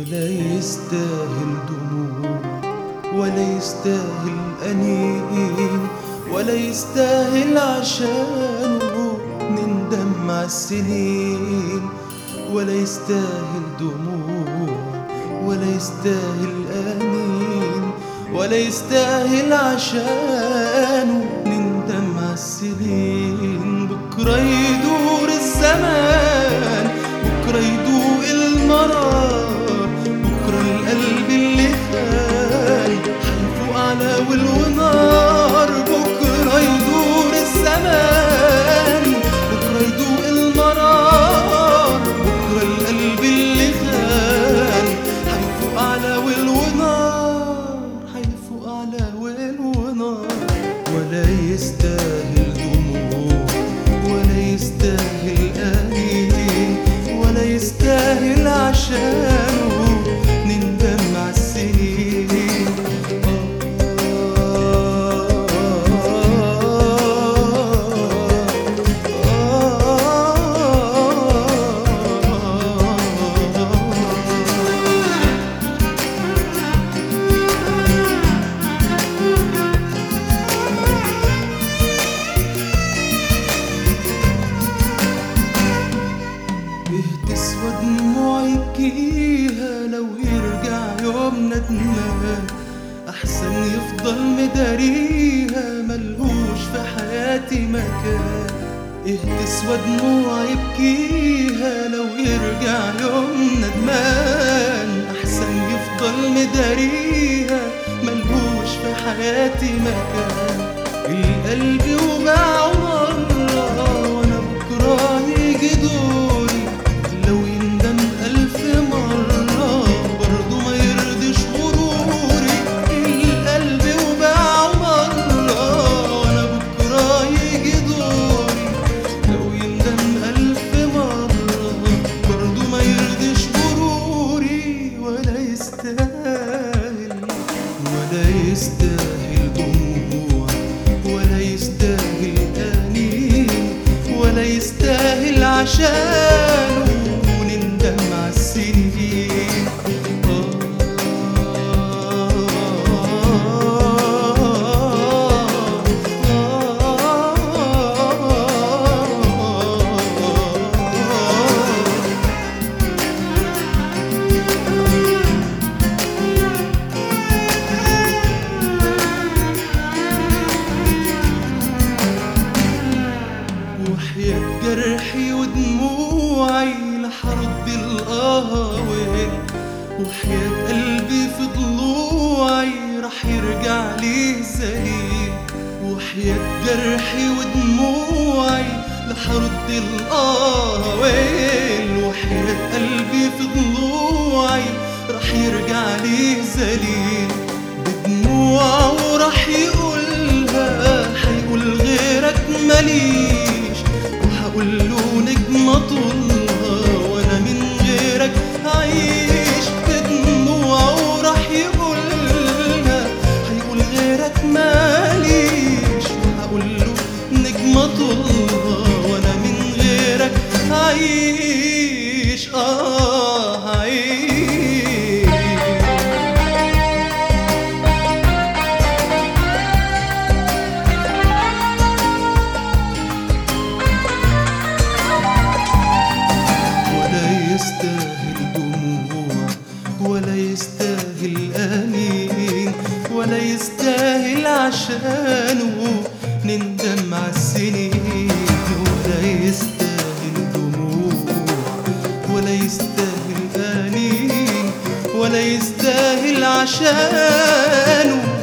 ولا يستاهل دموع ولا يستاهل أنين ولا يستاهل عشانه نندم عالسنين ولا يستاهل دموع ولا يستاهل أنين ولا يستاهل عشانه نندم عالسنين بكرة يدور الزمان بكرة يدوق المرار بكرة القلب اللي خان حيفوق على والونار بكرة يدور الزمان بكرة يدوق المرار بكرة القلب اللي خان حيفوق على والونار حيفوق على والونار ولا يستاهل دموع ولا يستاهل أنين ولا يستاهل عشانه نندم عالسنين إيه تسوى دموعي يبكيها لو يرجع يوم ندمان أحسن يفضل مداريها ملهوش في حياتي مكان إيه تسوى دموعي يبكيها لو يرجع يوم ندمان أحسن يفضل مداريها ملهوش في حياتي مكان القلب وجعه مرة وأنا بكرة يجي دوري لو يندم ألف مرة برضه ما يرضيش غروري القلب وجعه مرة وأنا بكرة يجي دوري لو يندم ألف مرة برضه ما يرضيش غروري ولا يستاهل ولا يستاهل دموع ولا يستاهل أنين ولا يستاهل عشانه نندم عالسنين وحياة جرحي ودموعي لحرد القهوة وحياة قلبي في ضلوعي رح يرجع لي سليم وحياة جرحي ودموعي لحرد القهوة وحياة قلبي في ضلوعي رح يرجع لي سليم بدموعه رح يقولها حيقول غيرك ماليش وهقول له نجمة طولها وانا من غيرك هعيش بدموعه راح يقولها هيقول غيرك ماليش وهقول له نجمة طولها وانا من غيرك هعيش اه هعيش ولا يستاهل دموع ولا يستاهل أنين ولا يستاهل عشانه نندم عالسنين ولا يستاهل دموع ولا يستاهل أنين ولا يستاهل عشانه